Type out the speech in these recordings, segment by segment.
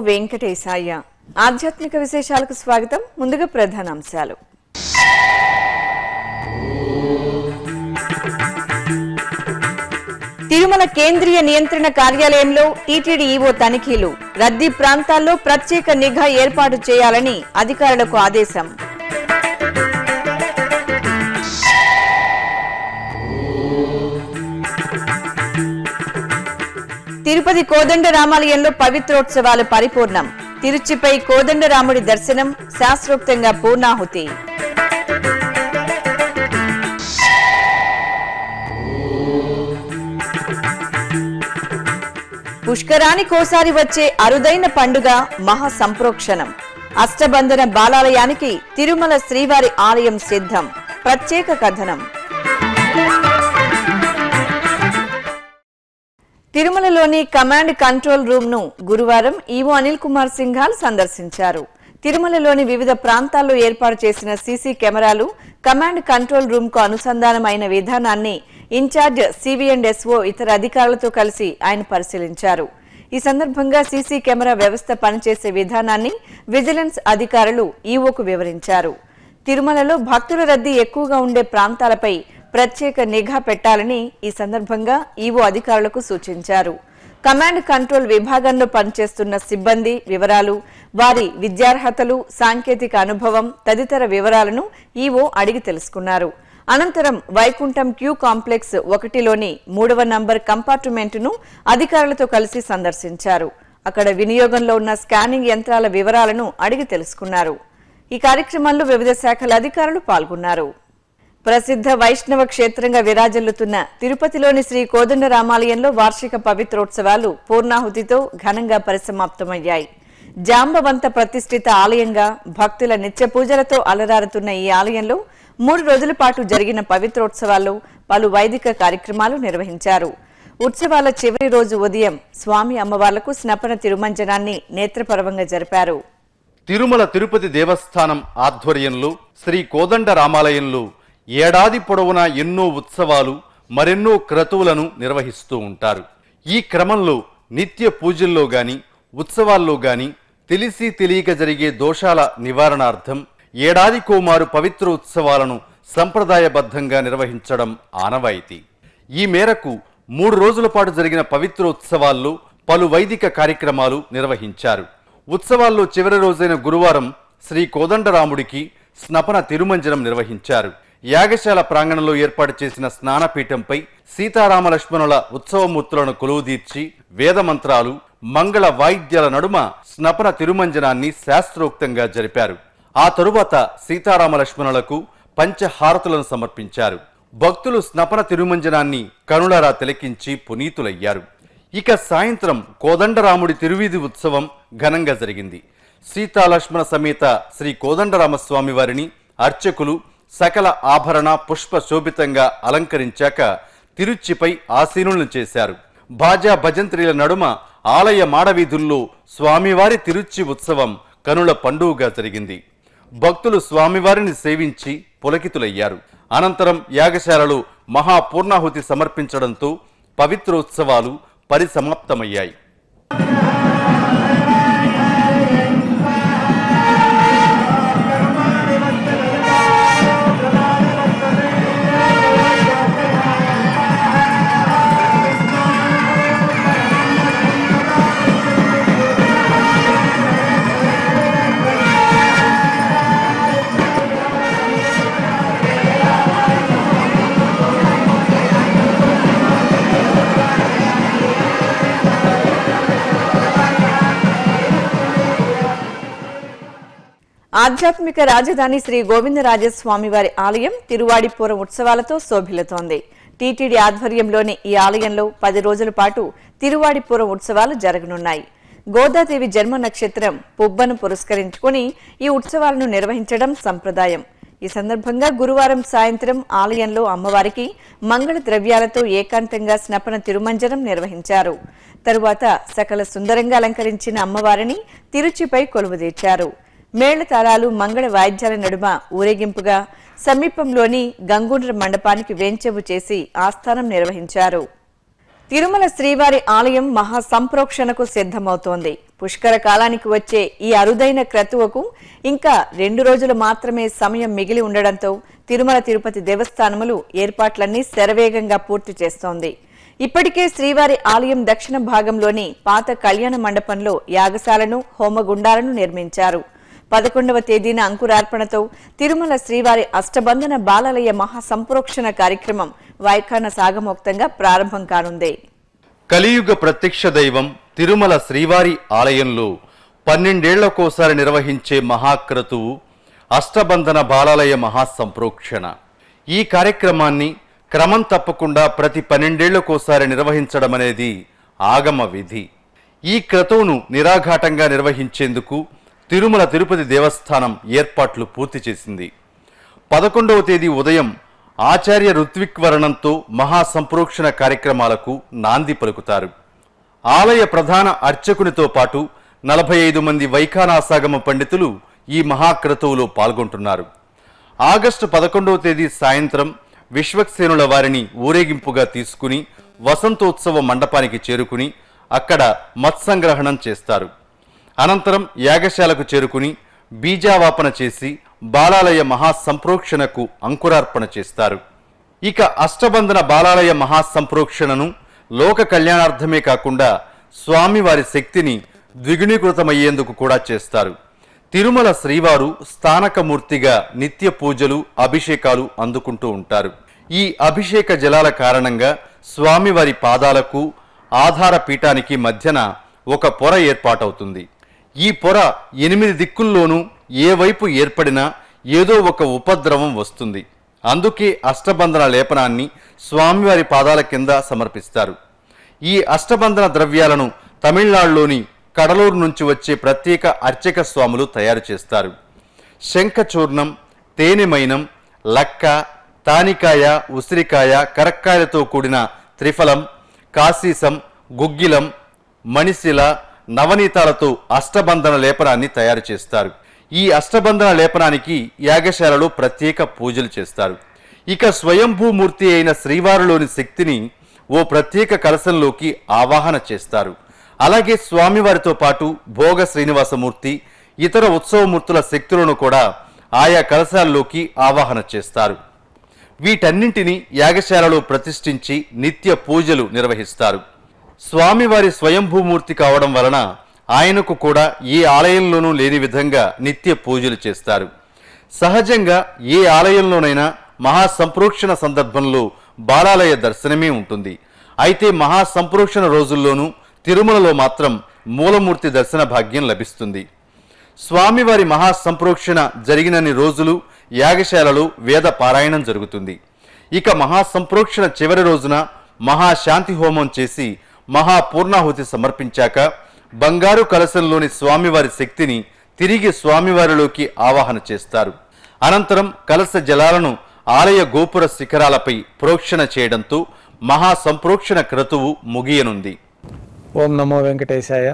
వెంకటేశాయ ఆధ్యాత్మిక విశేషాలకు స్వాగతం ముందుగా ప్రధానాంశాలు తిరుమల కేంద్రీయ నియంత్రణ కార్యాలయంలో టీటీడీ ఈవో తనిఖీలు రద్దీ ప్రాంతాల్లో ప్రత్యేక నిఘా ఏర్పాటు చేయాలని అధికారులకు ఆదేశం తిరుపతి కోదండ రామాలయంలో పవిత్రోత్సవాలు పరిపూర్ణం తిరుచిపై కోదండరాముడి దర్శనం శాస్త్రోక్తంగా పూర్ణాహుతి పుష్కరానికోసారి వచ్చే అరుదైన పండుగ మహా సంప్రోక్షణం అష్టబంధన బాలాలయానికి తిరుమల శ్రీవారి ఆలయం సిద్ధం ప్రత్యేక కథనం తిరుమలలోని కమాండ్ కంట్రోల్ రూమ్ ను గురువారం ఈవో అనిల్ కుమార్ సింఘాల్ సందర్శించారు తిరుమలలోని వివిధ ప్రాంతాల్లో ఏర్పాటు చేసిన సీసీ కెమెరాలు కమాండ్ కంట్రోల్ రూమ్ కు అనుసంధానమైన విధానాన్ని ఇన్ఛార్జ్ సివిఎండ్ఎస్ఓ ఇతర అధికారులతో కలిసి ఆయన పరిశీలించారు ఈ సందర్భంగా సీసీ కెమెరా వ్యవస్థ పనిచేసే విధానాన్ని విజిలెన్స్ అధికారులు ఈవోకు వివరించారు తిరుమలలో భక్తుల రద్దీ ఎక్కువగా ఉండే ప్రాంతాలపై ప్రత్యేక నిఘా పెట్టాలని ఈ సందర్భంగా ఈవో అధికారులకు సూచించారు కమాండ్ కంట్రోల్ విభాగంలో పనిచేస్తున్న సిబ్బంది వివరాలు వారి విద్యార్హతలు సాంకేతిక అనుభవం తదితర వివరాలను ఈవో అడిగి తెలుసుకున్నారు అనంతరం వైకుంఠం క్యూ కాంప్లెక్స్ ఒకటిలోని మూడవ నంబర్ కంపార్ట్మెంటును అధికారులతో కలిసి సందర్శించారు అక్కడ వినియోగంలో ఉన్న స్కానింగ్ యంత్రాల వివరాలను అడిగి తెలుసుకున్నారు ఈ కార్యక్రమంలో వివిధ శాఖల అధికారులు పాల్గొన్నారు ప్రసిద్ధ వైష్ణవ క్షేత్రంగా విరాజిల్లుతున్న తిరుపతిలోని శ్రీ కోదండ రామాలయంలో వార్షిక పవిత్రోత్సవాలు పూర్ణాహుతితో ఘనంగా పరిసమాప్తమయ్యాయి జాంబవంత ప్రతిష్ఠిత ఆలయంగా భక్తుల నిత్య పూజలతో అలరారుతున్న ఈ ఆలయంలో మూడు రోజుల పాటు జరిగిన పవిత్రోత్సవాల్లో పలు వైదిక కార్యక్రమాలు నిర్వహించారు ఉత్సవాల చివరి రోజు ఉదయం స్వామి అమ్మవార్లకు స్నపన తిరుమంజనాన్ని నేత్రపర్వంగా జరిపారు తిరుమల తిరుపతి దేవస్థానం ఆధ్వర్యంలో శ్రీ కోదండ రామాలయంలో ఏడాది పొడవునా ఎన్నో ఉత్సవాలు మరెన్నో క్రతువులను నిర్వహిస్తూ ఉంటారు ఈ క్రమంలో నిత్య పూజల్లో గాని ఉత్సవాల్లో గాని తెలిసి తెలియక జరిగే దోషాల నివారణార్థం ఏడాదికోమారు పవిత్ర ఉత్సవాలను సంప్రదాయబద్ధంగా నిర్వహించడం ఆనవాయితీ ఈ మేరకు మూడు రోజుల పాటు జరిగిన పవిత్రోత్సవాల్లో పలు వైదిక కార్యక్రమాలు నిర్వహించారు ఉత్సవాల్లో చివరి రోజైన గురువారం శ్రీ కోదండరాముడికి స్నపన తిరుమంజనం నిర్వహించారు యాగశాల ప్రాంగణంలో ఏర్పాటు చేసిన స్నానపీఠంపై సీతారామ లక్ష్మణుల ఉత్సవమూర్తులను కొలువుదీర్చి వేదమంత్రాలు మంగళ వాయిద్యాల నడుమ స్నపన తిరుమంజనాన్ని శాస్త్రోక్తంగా జరిపారు ఆ తరువాత సీతారామ లక్ష్మణులకు పంచహారతులను సమర్పించారు భక్తులు స్నపన తిరుమంజనాన్ని కనులారా తిలకించి పునీతులయ్యారు ఇక సాయంత్రం కోదండరాముడి తిరువీధి ఉత్సవం ఘనంగా జరిగింది సీతాలక్ష్మణ సమేత శ్రీ కోదండరామస్వామి వారిని అర్చకులు సకల ఆభరణ పుష్ప శోభితంగా అలంకరించాక తిరుచిపై ఆసీనులను చేశారు బాజా భజంత్రీల నడుమ ఆలయ మాడవీధుల్లో స్వామివారి తిరుచి ఉత్సవం కనుల పండుగగా జరిగింది భక్తులు స్వామివారిని సేవించి పులకితులయ్యారు అనంతరం యాగశాలలో మహాపూర్ణాహుతి సమర్పించడంతో పవిత్రోత్సవాలు పరిసమాప్తమయ్యాయి ఆధ్యాత్మిక రాజధాని శ్రీ గోవిందరాజస్వామి వారి ఆలయం తిరువాడిపురం ఉత్సవాలతో శోభిల్లుతోంది టీటీడీ ఆధ్వర్యంలోని ఈ ఆలయంలో పది రోజుల పాటు తిరువాడిపురం ఉత్సవాలు జరగనున్నాయి గోదాదేవి జన్మ నక్షత్రం పుబ్బను పురస్కరించుకుని ఈ ఉత్సవాలను నిర్వహించడం సంప్రదాయం ఈ సందర్భంగా గురువారం సాయంత్రం ఆలయంలో అమ్మవారికి మంగళ ద్రవ్యాలతో ఏకాంతంగా స్నపన తిరుమంజనం నిర్వహించారు తరువాత సకల సుందరంగా అలంకరించిన అమ్మవారిని తిరుచిపై కొలువుదీర్చారు మేళతాళాలు మంగళ వాయిద్యాల నడుమ ఊరేగింపుగా సమీపంలోని గంగుండ్ర మండపానికి వేంచెవు చేసి ఆస్థానం నిర్వహించారు తిరుమల శ్రీవారి ఆలయం మహా సంప్రోక్షణకు సిద్ధమవుతోంది పుష్కర కాలానికి వచ్చే ఈ అరుదైన క్రతువకు ఇంకా రెండు రోజులు మాత్రమే సమయం మిగిలి ఉండడంతో తిరుమల తిరుపతి దేవస్థానములు ఏర్పాట్లన్నీ శరవేగంగా పూర్తి చేస్తోంది ఇప్పటికే శ్రీవారి ఆలయం దక్షిణ భాగంలోని పాత కళ్యాణ మండపంలో యాగశాలను హోమగుండాలను నిర్మించారు పదకొండవ తేదీన అంకురార్పణతో తిరుమల శ్రీవారి అష్టబంధన బాలాలయ మహా సంప్రోక్షణ కార్యక్రమం వైఖాన సాగమోక్తంగా ప్రారంభం కానుంది కలియుగ ప్రత్యక్ష దైవం తిరుమల శ్రీవారి ఆలయంలో పన్నెండేళ్లకోసారి నిర్వహించే మహాక్రతువు అష్టబంధన బాలాలయ మహాసంప్రోక్షణ ఈ కార్యక్రమాన్ని క్రమం తప్పకుండా ప్రతి పన్నెండేళ్లకోసారి నిర్వహించడం అనేది ఆగమ విధి ఈ క్రతువును నిరాఘాటంగా నిర్వహించేందుకు తిరుమల తిరుపతి దేవస్థానం ఏర్పాట్లు పూర్తి చేసింది పదకొండవ తేదీ ఉదయం ఆచార్య ఋత్విక్వరణంతో మహాసంప్రోక్షణ కార్యక్రమాలకు నాంది పలుకుతారు ఆలయ ప్రధాన అర్చకునితో పాటు నలభై ఐదు మంది వైఖానాసాగమ పండితులు ఈ మహాక్రతువులో పాల్గొంటున్నారు ఆగస్టు పదకొండవ తేదీ సాయంత్రం విశ్వక్సేనుల వారిని ఊరేగింపుగా తీసుకుని వసంతోత్సవ మండపానికి చేరుకుని అక్కడ మత్సంగ్రహణం చేస్తారు అనంతరం యాగశాలకు చేరుకుని బీజావాపన చేసి బాలాలయ మహాసంప్రోక్షణకు అంకురార్పణ చేస్తారు ఇక అష్టబంధన బాలాలయ మహాసంప్రోక్షణను లోక కళ్యాణార్థమే కాకుండా స్వామివారి శక్తిని ద్విగుణీకృతమయ్యేందుకు కూడా చేస్తారు తిరుమల శ్రీవారు స్థానకమూర్తిగా నిత్య పూజలు అభిషేకాలు అందుకుంటూ ఉంటారు ఈ అభిషేక జలాల కారణంగా స్వామివారి పాదాలకు ఆధార పీఠానికి మధ్యన ఒక పొర ఏర్పాటవుతుంది ఈ పొర ఎనిమిది దిక్కుల్లోనూ ఏ వైపు ఏర్పడినా ఏదో ఒక ఉపద్రవం వస్తుంది అందుకే అష్టబంధన లేపనాన్ని స్వామివారి పాదాల కింద సమర్పిస్తారు ఈ అష్టబంధన ద్రవ్యాలను తమిళనాడులోని కడలూరు నుంచి వచ్చే ప్రత్యేక అర్చక స్వాములు తయారు చేస్తారు శంఖచూర్ణం తేనెమైనం లక్క తానికాయ ఉసిరికాయ కరక్కాయలతో కూడిన త్రిఫలం కాశీసం గుగ్గిలం మణిశిల నవనీతాలతో అష్టబంధన లేపనాన్ని తయారు చేస్తారు ఈ అష్టబంధన లేపనానికి యాగశాలలో ప్రత్యేక పూజలు చేస్తారు ఇక స్వయంభూమూర్తి అయిన శ్రీవారిలోని శక్తిని ఓ ప్రత్యేక కలశంలోకి ఆవాహన చేస్తారు అలాగే స్వామివారితో పాటు భోగ శ్రీనివాసమూర్తి ఇతర ఉత్సవమూర్తుల శక్తులను కూడా ఆయా కలశాల్లోకి ఆవాహన చేస్తారు వీటన్నింటినీ యాగశాలలో ప్రతిష్ఠించి నిత్య పూజలు నిర్వహిస్తారు స్వామివారి స్వయంభూమూర్తి కావడం వలన ఆయనకు కూడా ఏ ఆలయంలోనూ లేని విధంగా నిత్య పూజలు చేస్తారు సహజంగా ఏ ఆలయంలోనైనా మహాసంప్రోక్షణ సందర్భంలో బాలాలయ దర్శనమే ఉంటుంది అయితే మహాసంప్రోక్షణ రోజుల్లోనూ తిరుమలలో మాత్రం మూలమూర్తి దర్శన భాగ్యం లభిస్తుంది స్వామివారి మహాసంప్రోక్షణ జరిగినన్ని రోజులు యాగశాలలో వేద పారాయణం జరుగుతుంది ఇక మహాసంప్రోక్షణ చివరి రోజున మహాశాంతి హోమం చేసి మహాపూర్ణాహుతి సమర్పించాక బంగారు కలశంలోని స్వామివారి శక్తిని తిరిగి స్వామివారిలోకి ఆవాహన చేస్తారు అనంతరం కలశ జలాలను ఆలయ గోపుర శిఖరాలపై ప్రోక్షణ చేయడంతో మహాసంప్రోక్షణ క్రతువు ముగియనుంది ఓం నమో వెంకటేశాయ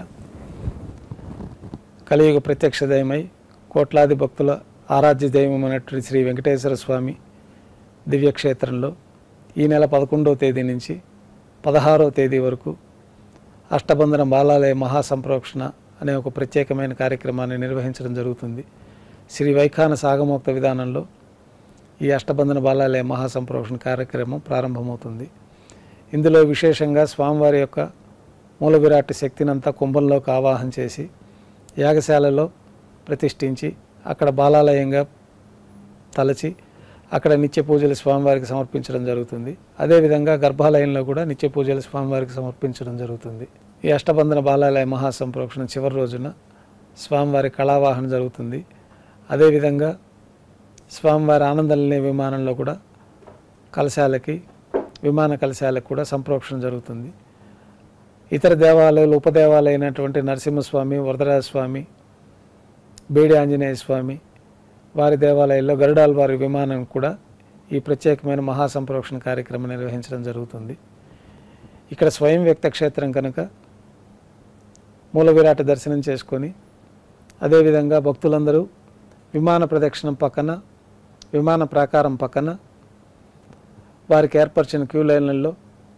కలియుగ ప్రత్యక్ష దైవమై కోట్లాది భక్తుల ఆరాధ్య దైవమైనటువంటి శ్రీ వెంకటేశ్వర స్వామి దివ్యక్షేత్రంలో ఈ నెల పదకొండవ తేదీ నుంచి పదహారవ తేదీ వరకు అష్టబంధన బాలాలయ మహాసంప్రోక్షణ అనే ఒక ప్రత్యేకమైన కార్యక్రమాన్ని నిర్వహించడం జరుగుతుంది శ్రీ వైఖాన సాగమోక్త విధానంలో ఈ అష్టబంధన బాలాలయ మహాసంప్రోక్షణ కార్యక్రమం ప్రారంభమవుతుంది ఇందులో విశేషంగా స్వామివారి యొక్క మూల విరాట్ శక్తినంతా కుంభంలోకి ఆవాహన చేసి యాగశాలలో ప్రతిష్ఠించి అక్కడ బాలాలయంగా తలచి అక్కడ నిత్య పూజలు స్వామివారికి సమర్పించడం జరుగుతుంది అదేవిధంగా గర్భాలయంలో కూడా నిత్య పూజలు స్వామివారికి సమర్పించడం జరుగుతుంది ఈ అష్టబంధన బాలాలయ మహాసంప్రోక్షణ చివరి రోజున స్వామివారి కళావాహన జరుగుతుంది అదేవిధంగా స్వామివారి ఆనందలనే విమానంలో కూడా కలశాలకి విమాన కలశాలకు కూడా సంప్రోక్షణ జరుగుతుంది ఇతర దేవాలయాలు ఉపదేవాలైనటువంటి నరసింహస్వామి వరదరాజస్వామి బేడి ఆంజనేయ స్వామి వారి దేవాలయాల్లో గరుడాల్ వారి విమానం కూడా ఈ ప్రత్యేకమైన మహాసంప్రోక్షణ కార్యక్రమం నిర్వహించడం జరుగుతుంది ఇక్కడ స్వయం వ్యక్త క్షేత్రం కనుక మూల విరాట దర్శనం చేసుకొని అదేవిధంగా భక్తులందరూ విమాన ప్రదక్షిణం పక్కన విమాన ప్రాకారం పక్కన వారికి ఏర్పరిచిన క్యూ లైన్లలో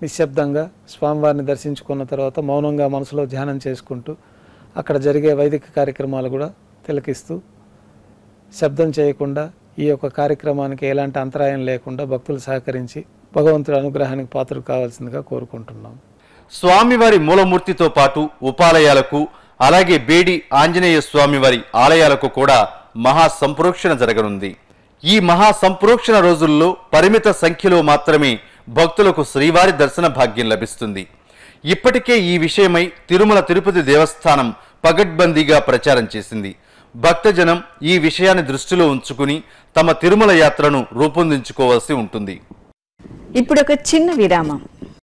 నిశ్శబ్దంగా స్వామివారిని దర్శించుకున్న తర్వాత మౌనంగా మనసులో ధ్యానం చేసుకుంటూ అక్కడ జరిగే వైదిక కార్యక్రమాలు కూడా తిలకిస్తూ శబ్దం చేయకుండా ఈ యొక్క కార్యక్రమానికి ఎలాంటి అంతరాయం లేకుండా భక్తులు సహకరించి భగవంతుడి అనుగ్రహానికి పాత్రలు కావాల్సిందిగా కోరుకుంటున్నాం స్వామివారి మూలమూర్తితో పాటు ఉపాలయాలకు అలాగే బేడి ఆంజనేయ స్వామివారి ఆలయాలకు కూడా మహా సంప్రోక్షణ జరగనుంది ఈ మహా సంప్రోక్షణ రోజుల్లో పరిమిత సంఖ్యలో మాత్రమే భక్తులకు శ్రీవారి దర్శన భాగ్యం లభిస్తుంది ఇప్పటికే ఈ విషయమై తిరుమల తిరుపతి దేవస్థానం పగడ్బందీగా ప్రచారం చేసింది భక్తజనం ఈ విషయాన్ని దృష్టిలో ఉంచుకుని తమ తిరుమల యాత్రను రూపొందించుకోవాల్సి ఉంటుంది ఇప్పుడు ఒక చిన్న విరామం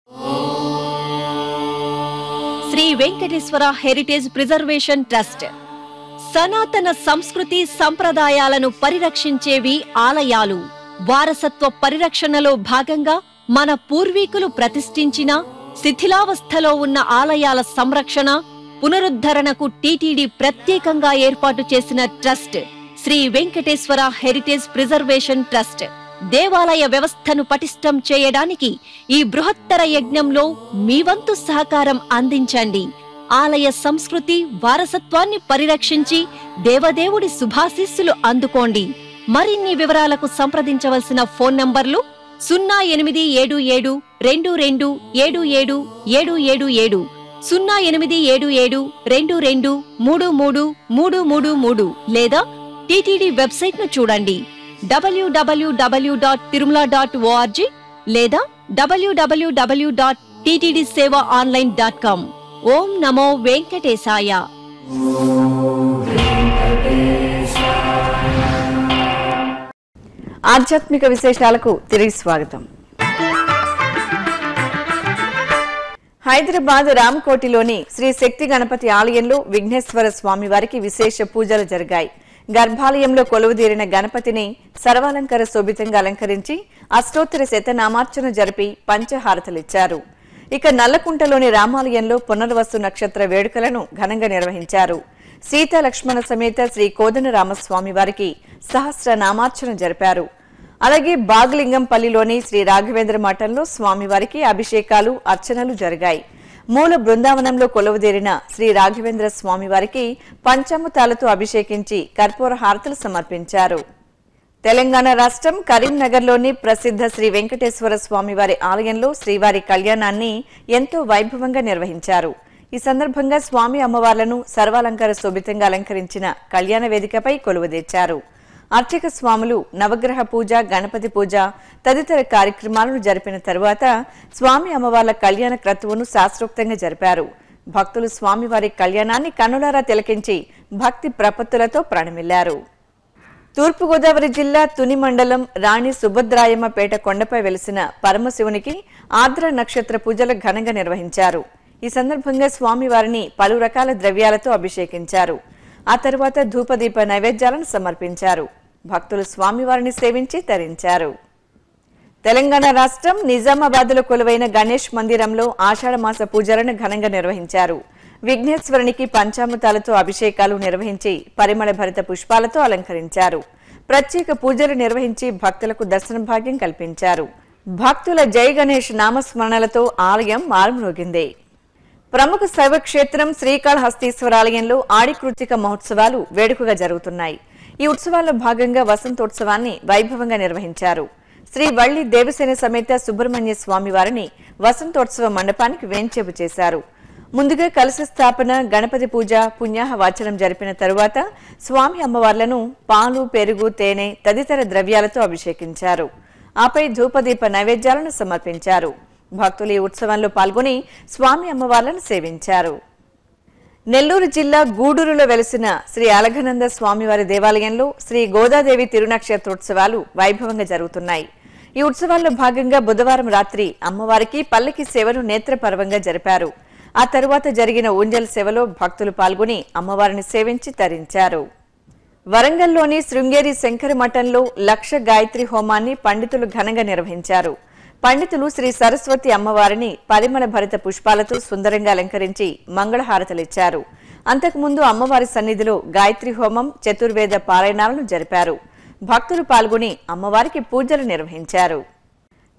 Shri Venkateswara heritage preservation trust సనాతన సంస్కృతి సంప్రదాయాలను పరిరక్షించేవి ఆలయాలు వారసత్వ పరిరక్షణలో భాగంగా మన పూర్వీకులు ప్రతిష్ఠించిన శిథిలావస్థలో ఉన్న ఆలయాల సంరక్షణ పునరుద్ధరణకు టీటీడీ ప్రత్యేకంగా ఏర్పాటు చేసిన trust Shri Venkateswara heritage preservation trust దేవాలయ వ్యవస్థను పటిష్టం చేయడానికి ఈ బృహత్తర యజ్ఞంలో మీ వంతు సహకారం అందించండి ఆలయ సంస్కృతి వారసత్వాన్ని పరిరక్షించి దేవదేవుడి శుభాశీస్సులు అందుకోండి మరిన్ని వివరాలకు సంప్రదించవలసిన ఫోన్ నంబర్లు సున్నా ఎనిమిది ఏడు ఏడు రెండు రెండు ఏడు ఏడు ఏడు ఏడు ఏడు సున్నా ఎనిమిది ఏడు ఏడు రెండు రెండు మూడు మూడు మూడు మూడు మూడు లేదా టీటీడీ వెబ్సైట్ ను చూడండి W W W dot Tirumala dot O R G లేదా W W W dot TTD seva online dot com ఓం నమో వెంకటేశాయ ఆధ్యాత్మిక విశేషాలకు తిరిగి స్వాగతం హైదరాబాద్ రామకోటిలోని శ్రీ శక్తి గణపతి ఆలయంలో విఘ్నేశ్వర స్వామి వారికి విశేష పూజలు జరిగాయి గర్భాలయంలో కొలువుదీరిన గణపతిని సర్వాలంకార శోభితంగా అలంకరించి అష్టోత్తర శతనామార్చన జరిపి పంచహారతలిచ్చారు ఇక నల్లకుంటలోని రామాలయంలో పునర్వసు నక్షత్ర వేడుకలను ఘనంగా నిర్వహించారు సీత లక్ష్మణ సమేత శ్రీ కోదండరామస్వామి వారికి సహస్ర నామార్చన జరిపారు అలాగే బాగలింగంపల్లిలోని శ్రీ రాఘవేంద్ర మఠంలో స్వామివారికి అభిషేకాలు అర్చనలు జరిగాయి మూల బృందావనంలో కొలువుదీరిన శ్రీ రాఘవేంద్ర స్వామివారికి పంచామృతాలతో అభిషేకించి కర్పూర హారతులు సమర్పించారు తెలంగాణ రాష్ట్రం కరీంనగర్లోని ప్రసిద్ధ శ్రీ వెంకటేశ్వర స్వామివారి ఆలయంలో శ్రీవారి కళ్యాణాన్ని ఎంతో వైభవంగా నిర్వహించారు ఈ సందర్భంగా స్వామి అమ్మవార్లను సర్వాలంకార శోభితంగా అలంకరించిన కళ్యాణ వేదికపై కొలువుదీర్చారు అర్చక స్వాములు నవగ్రహ పూజ గణపతి పూజ తదితర కార్యక్రమాలను జరిపిన తరువాత స్వామి అమ్మవార్ల కళ్యాణ క్రతువును శాస్త్రోక్తంగా జరిపారు భక్తులు స్వామివారి కళ్యాణాన్ని కన్నులారా తిలకించి భక్తి ప్రపత్తులతో ప్రాణమిల్లారు తూర్పుగోదావరి జిల్లా తుని మండలం రాణి సుభద్రాయమ్మపేట కొండపై వెలిసిన పరమశివునికి ఆర్ద్ర నక్షత్ర పూజలు ఘనంగా నిర్వహించారు ఈ సందర్భంగా స్వామివారిని పలు రకాల ద్రవ్యాలతో అభిషేకించారు ఆ తరువాత ధూపదీప నైవేద్యాలను సమర్పించారు భక్తులు స్వామివారిని సేవించి తరించారు తెలంగాణ రాష్ట్రం నిజామాబాద్లో కొలువైన గణేష్ మందిరంలో ఆషాఢమాస పూజలను ఘనంగా నిర్వహించారు విఘ్నేశ్వరునికి పంచామృతాలతో అభిషేకాలు నిర్వహించి పరిమళ భరిత పుష్పాలతో అలంకరించారు ప్రత్యేక పూజలు నిర్వహించి భక్తులకు దర్శన భాగ్యం కల్పించారు భక్తుల జై గణేష్ నామస్మరణలతో ఆలయం మారుమ్రోగింది ప్రముఖ శైవ క్షేత్రం శ్రీకాళహస్తీశ్వరాలయంలో ఆడికృత్తిక మహోత్సవాలు వేడుకగా జరుగుతున్నాయి ఈ ఉత్సవాల్లో భాగంగా వసంతోత్సవాన్ని వైభవంగా నిర్వహించారు శ్రీ వల్లి దేవసేన సమేత సుబ్రహ్మణ్య స్వామి వారిని వసంతోత్సవ మండపానికి వేంచేపు చేశారు ముందుగా కలశ స్థాపన గణపతి పూజ పుణ్యాహ వాచనం జరిపిన తరువాత స్వామి అమ్మవార్లను పాలు పెరుగు తేనె తదితర ద్రవ్యాలతో అభిషేకించారు ఆపై ధూపదీప నైవేద్యాలను సమర్పించారు భక్తులు ఈ ఉత్సవంలో పాల్గొని స్వామి అమ్మవార్లను సేవించారు నెల్లూరు జిల్లా గూడూరులో వెలిసిన శ్రీ అలఘనంద స్వామివారి దేవాలయంలో శ్రీ గోదాదేవి తిరునక్షత్రోత్సవాలు వైభవంగా జరుగుతున్నాయి ఈ ఉత్సవాల్లో భాగంగా బుధవారం రాత్రి అమ్మవారికి పల్లకి సేవను నేత్రపర్వంగా జరిపారు ఆ తరువాత జరిగిన ఊంజల్ సేవలో భక్తులు పాల్గొని అమ్మవారిని సేవించి తరించారు వరంగల్లోని శృంగేరి శంకర మఠంలో లక్ష గాయత్రి హోమాన్ని పండితులు ఘనంగా నిర్వహించారు పండితులు శ్రీ సరస్వతి అమ్మవారిని పరిమళ భరిత పుష్పాలతో సుందరంగా అలంకరించి మంగళహారతలిచ్చారు అంతకుముందు అమ్మవారి సన్నిధిలో గాయత్రి హోమం చతుర్వేద పారాయణాలను జరిపారు భక్తులు పాల్గొని అమ్మవారికి పూజలు నిర్వహించారు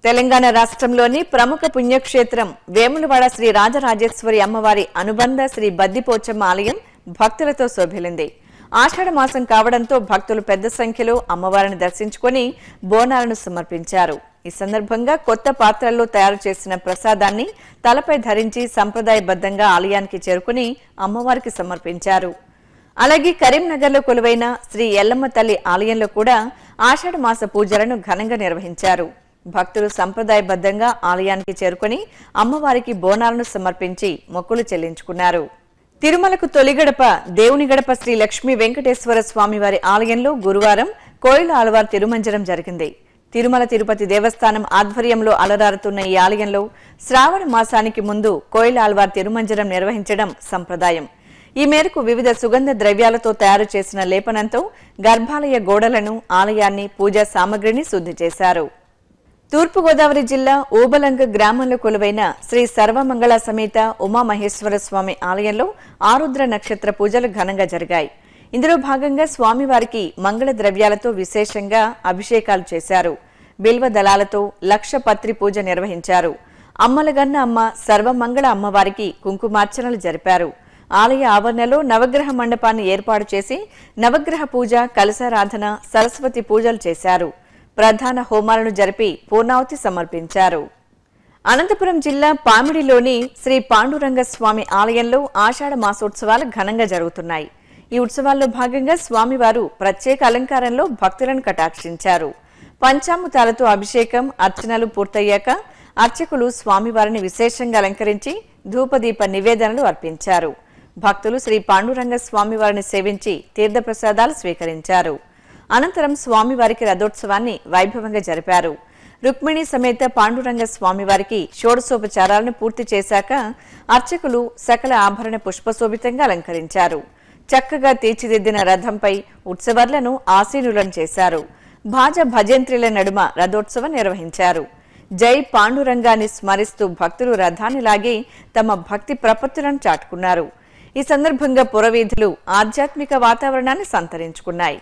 తెలంగాణ రాష్ట్రంలోని ప్రముఖ పుణ్యక్షేత్రం వేములవాడ శ్రీ రాజరాజేశ్వరి అమ్మవారి అనుబంధ శ్రీ బద్దిపోచమ్మ ఆలయం భక్తులతో శోభిల్లింది ఆషాఢ మాసం కావడంతో భక్తులు పెద్ద సంఖ్యలో అమ్మవారిని దర్శించుకొని బోనాలను సమర్పించారు ఈ సందర్భంగా కొత్త పాత్రల్లో తయారు చేసిన ప్రసాదాన్ని తలపై ధరించి సంప్రదాయబద్ధంగా ఆలయానికి చేరుకుని అమ్మవారికి సమర్పించారు అలాగే కరీంనగర్లో కొలువైన శ్రీ ఎల్లమ్మ తల్లి ఆలయంలో కూడా ఆషాఢ మాస పూజలను ఘనంగా నిర్వహించారు భక్తులు సంప్రదాయబద్ధంగా ఆలయానికి చేరుకుని అమ్మవారికి బోనాలను సమర్పించి మొక్కులు చెల్లించుకున్నారు తిరుమలకు తొలి గడప దేవుని గడప శ్రీ లక్ష్మీ వెంకటేశ్వర స్వామివారి ఆలయంలో గురువారం కోయిల ఆలవార్ తిరుమంజనం జరిగింది తిరుమల తిరుపతి దేవస్థానం ఆధ్వర్యంలో అలరారుతున్న ఈ ఆలయంలో శ్రావణ మాసానికి ముందు కోయిల ఆల్వార్ తిరుమంజనం నిర్వహించడం సంప్రదాయం ఈ మేరకు వివిధ సుగంధ ద్రవ్యాలతో తయారు చేసిన లేపనంతో గర్భాలయ గోడలను ఆలయాన్ని పూజా సామగ్రిని శుద్ధి చేశారు తూర్పుగోదావరి జిల్లా ఓబలంగ గ్రామంలో కొలువైన శ్రీ సర్వమంగళ సమేత ఉమామహేశ్వర స్వామి ఆలయంలో ఆరుద్ర నక్షత్ర పూజలు ఘనంగా జరిగాయి ఇందులో భాగంగా స్వామివారికి మంగళ ద్రవ్యాలతో విశేషంగా అభిషేకాలు చేశారు బిల్వ దళాలతో లక్ష పత్రి పూజ నిర్వహించారు అమ్మలగన్న అమ్మ సర్వమంగళ అమ్మవారికి కుంకుమార్చనలు జరిపారు ఆలయ ఆవరణలో నవగ్రహ మండపాన్ని ఏర్పాటు చేసి నవగ్రహ పూజ కలశారాధన సరస్వతి పూజలు చేశారు ప్రధాన హోమాలను జరిపి పూర్ణావతి సమర్పించారు అనంతపురం జిల్లా పామిడిలోని శ్రీ పాండురంగ స్వామి ఆలయంలో ఆషాఢ మాసోత్సవాలు ఘనంగా జరుగుతున్నాయి ఈ ఉత్సవాల్లో భాగంగా స్వామివారు ప్రత్యేక అలంకారంలో భక్తులను కటాక్షించారు పంచామృతాలతో అభిషేకం అర్చనలు పూర్తయ్యాక అర్చకులు స్వామివారిని విశేషంగా అలంకరించి ధూపదీప నివేదనలు అర్పించారు భక్తులు శ్రీ పాండురంగ స్వామివారిని సేవించి తీర్థప్రసాదాలు స్వీకరించారు అనంతరం స్వామివారికి రథోత్సవాన్ని వైభవంగా జరిపారు రుక్మిణి సమేత పాండురంగ స్వామివారికి షోడశోపచారాలను పూర్తి చేశాక అర్చకులు సకల ఆభరణ పుష్పశోభితంగా అలంకరించారు చక్కగా తీర్చిదిద్దిన రథంపై ఉత్సవర్లను ఆసీనులను చేశారు భాజ భజంత్రిల నడుమ రథోత్సవం నిర్వహించారు జై పాండురంగాన్ని స్మరిస్తూ భక్తులు రథాన్ని లాగి తమ భక్తి ప్రపత్తులను చాటుకున్నారు ఈ సందర్భంగా పురవీధులు ఆధ్యాత్మిక వాతావరణాన్ని సంతరించుకున్నాయి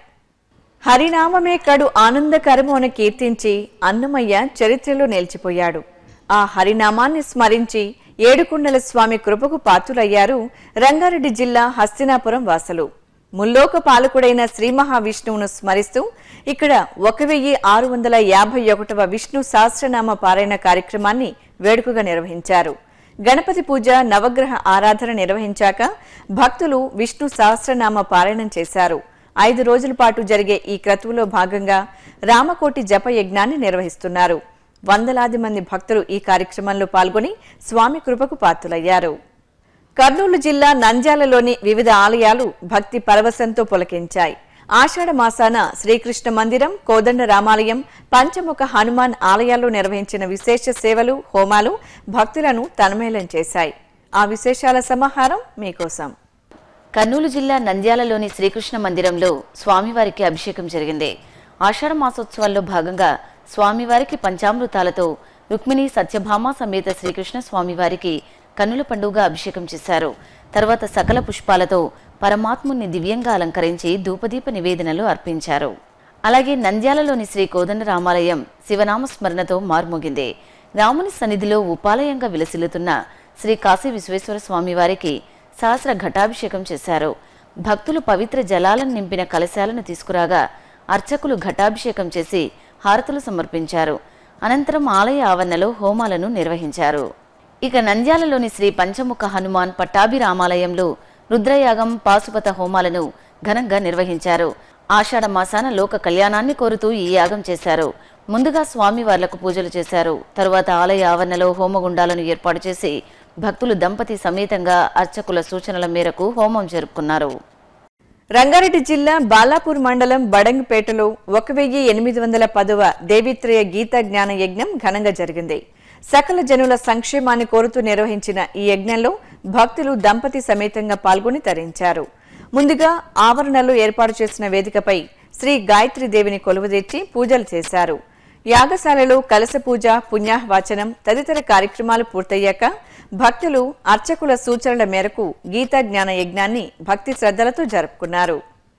హరినామమే కడు ఆనందకరము అని కీర్తించి అన్నమయ్య చరిత్రలో నిలిచిపోయాడు ఆ హరినామాన్ని స్మరించి ఏడుకొండల స్వామి కృపకు పాత్రులయ్యారు రంగారెడ్డి జిల్లా హస్తినాపురం వాసులు ముల్లోక పాలకుడైన శ్రీ మహావిష్ణువును స్మరిస్తూ ఇక్కడ ఒక వెయ్యి ఆరు వందల యాభై ఒకటవ విష్ణు సహస్రనామ పారాయణ కార్యక్రమాన్ని వేడుకగా నిర్వహించారు గణపతి పూజ నవగ్రహ ఆరాధన నిర్వహించాక భక్తులు విష్ణు సహస్రనామ పారాయణం చేశారు ఐదు రోజుల పాటు జరిగే ఈ క్రతువులో భాగంగా రామకోటి జప యజ్ఞాన్ని నిర్వహిస్తున్నారు వందలాది మంది భక్తులు ఈ కార్యక్రమంలో పాల్గొని స్వామి కృపకు పాత్రులయ్యారు కర్నూలు జిల్లా నంద్యాలలోని వివిధ ఆలయాలు భక్తి పరవశంతో పులకించాయి ఆషాఢ మాసాన శ్రీకృష్ణ మందిరం కోదండ రామాలయం పంచముఖ హనుమాన్ ఆలయాల్లో నిర్వహించిన విశేష సేవలు హోమాలు భక్తులను తన్మేలం చేశాయి ఆ విశేషాల సమాహారం మీకోసం కర్నూలు జిల్లా నంద్యాలలోని శ్రీకృష్ణ మందిరంలో స్వామివారికి అభిషేకం జరిగింది ఆషాఢ మాసోత్సవాల్లో భాగంగా స్వామివారికి పంచామృతాలతో రుక్మిణి సత్యభామ సమేత శ్రీకృష్ణ స్వామివారికి కన్నుల పండుగ అభిషేకం చేశారు తర్వాత సకల పుష్పాలతో పరమాత్ముని దివ్యంగా అలంకరించి ధూపదీప నివేదనలు అర్పించారు అలాగే నంద్యాలలోని శ్రీ కోదండ రామాలయం శివనామ స్మరణతో మార్మోగింది రాముని సన్నిధిలో ఉపాలయంగా విలసిల్లుతున్న శ్రీ కాశీ విశ్వేశ్వర స్వామి వారికి సహస్ర ఘటాభిషేకం చేశారు భక్తులు పవిత్ర జలాలను నింపిన కలశాలను తీసుకురాగా అర్చకులు ఘటాభిషేకం చేసి హారతులు సమర్పించారు అనంతరం ఆలయ ఆవరణలో హోమాలను నిర్వహించారు ఇక నంద్యాలలోని శ్రీ పంచముఖ హనుమాన్ పట్టాభిరామాలయంలో రుద్రయాగం పాశుపత హోమాలను ఘనంగా నిర్వహించారు ఆషాఢ మాసాన లోక కళ్యాణాన్ని కోరుతూ ఈ యాగం చేశారు ముందుగా స్వామివార్లకు పూజలు చేశారు తరువాత ఆలయ ఆవరణలో హోమగుండాలను ఏర్పాటు చేసి భక్తులు దంపతి సమేతంగా అర్చకుల సూచనల మేరకు హోమం జరుపుకున్నారు రంగారెడ్డి జిల్లా బాలాపూర్ మండలం బడంగిపేటలో ఒక వెయ్యి ఎనిమిది వందల పదవ దేవిత్రయ గీత జ్ఞాన యజ్ఞం ఘనంగా జరిగింది సకల జనుల సంక్షేమాన్ని కోరుతూ నిర్వహించిన ఈ యజ్ఞంలో భక్తులు దంపతి సమేతంగా పాల్గొని తరించారు ముందుగా ఆవరణలో ఏర్పాటు చేసిన వేదికపై శ్రీ గాయత్రి దేవిని కొలువుదీర్చి పూజలు చేశారు యాగశాలలో కలశ పూజ పుణ్యాహ్వాచనం తదితర కార్యక్రమాలు పూర్తయ్యాక భక్తులు అర్చకుల సూచనల మేరకు గీతా జ్ఞాన యజ్ఞాన్ని భక్తి శ్రద్ధలతో జరుపుకున్నారు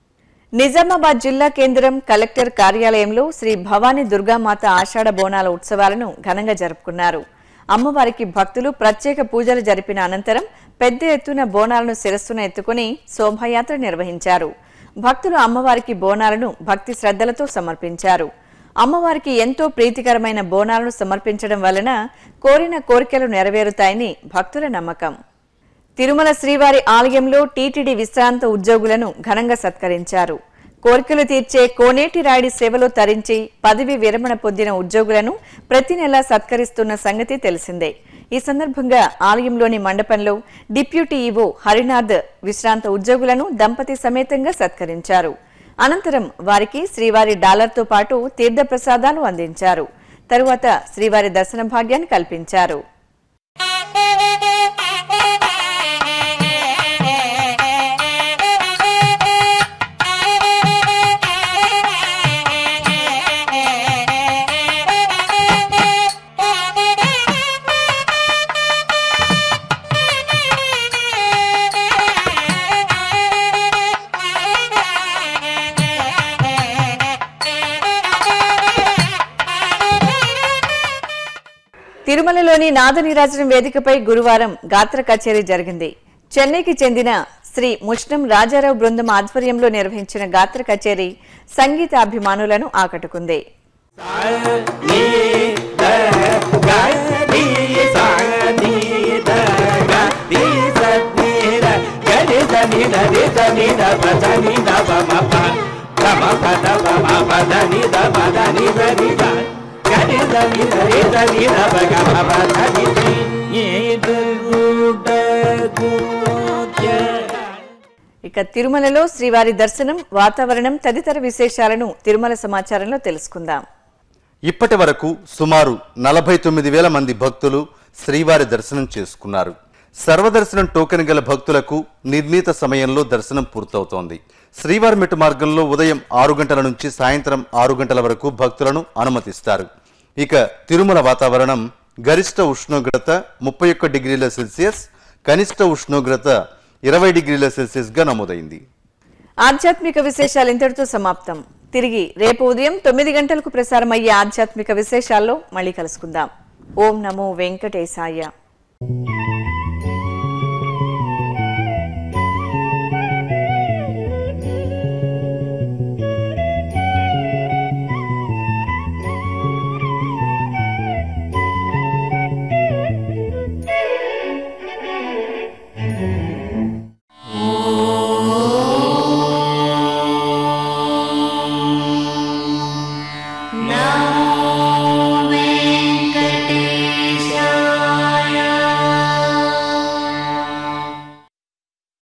నిజామాబాద్ జిల్లా కేంద్రం కలెక్టర్ కార్యాలయంలో శ్రీ భవానీ దుర్గామాత ఆషాఢ బోనాల ఉత్సవాలను ఘనంగా జరుపుకున్నారు అమ్మవారికి భక్తులు ప్రత్యేక పూజలు జరిపిన అనంతరం పెద్ద ఎత్తున బోనాలను శిరస్సున ఎత్తుకుని శోభాయాత్ర నిర్వహించారు భక్తులు అమ్మవారికి బోనాలను భక్తి శ్రద్ధలతో సమర్పించారు అమ్మవారికి ఎంతో ప్రీతికరమైన బోనాలను సమర్పించడం వలన కోరిన కోరికలు నెరవేరుతాయని భక్తుల నమ్మకం తిరుమల శ్రీవారి ఆలయంలో టీటీడీ విశ్రాంత ఉద్యోగులను ఘనంగా సత్కరించారు కోరికలు తీర్చే కోనేటి రాయుడి సేవలో తరించి పదవి విరమణ పొందిన ఉద్యోగులను ప్రతి నెలా సత్కరిస్తున్న సంగతి తెలిసిందే ఈ సందర్భంగా ఆలయంలోని మండపంలో డిప్యూటీ ఈవో హరినాథ్ విశ్రాంత ఉద్యోగులను దంపతి సమేతంగా సత్కరించారు అనంతరం వారికి శ్రీవారి డాలర్తో పాటు తీర్థప్రసాదాలు అందించారు తరువాత శ్రీవారి దర్శన భాగ్యాన్ని కల్పించారు తిరుమలలోని నాదనీరాజనం వేదికపై గురువారం గాత్ర కచేరీ జరిగింది చెన్నైకి చెందిన శ్రీ ముష్ణం రాజారావు బృందం ఆధ్వర్యంలో నిర్వహించిన గాత్ర కచేరీ సంగీత అభిమానులను ఆకట్టుకుంది ఇక తిరుమలలో శ్రీవారి దర్శనం వాతావరణం తదితర విశేషాలను తిరుమల సమాచారంలో తెలుసుకుందాం ఇప్పటి వరకు సుమారు నలభై తొమ్మిది వేల మంది భక్తులు శ్రీవారి దర్శనం చేసుకున్నారు సర్వదర్శనం టోకెన్ గల భక్తులకు నిర్ణీత సమయంలో దర్శనం పూర్తవుతోంది శ్రీవారి మెట్టు మార్గంలో ఉదయం ఆరు గంటల నుంచి సాయంత్రం ఆరు గంటల వరకు భక్తులను అనుమతిస్తారు ఇక తిరుమల వాతావరణం గరిష్ట ఉష్ణోగ్రత ముప్పై ఒక్క డిగ్రీల సెల్సియస్ కనిష్ట ఉష్ణోగ్రత ఇరవై డిగ్రీల సెల్సియస్గా నమోదైంది ఆధ్యాత్మిక విశేషాలు ఇంతటితో సమాప్తం తిరిగి రేపు ఉదయం తొమ్మిది గంటలకు ప్రసారమయ్యే ఆధ్యాత్మిక విశేషాల్లో మళ్ళీ కలుసుకుందాం ఓం నమో వెంకటేశాయ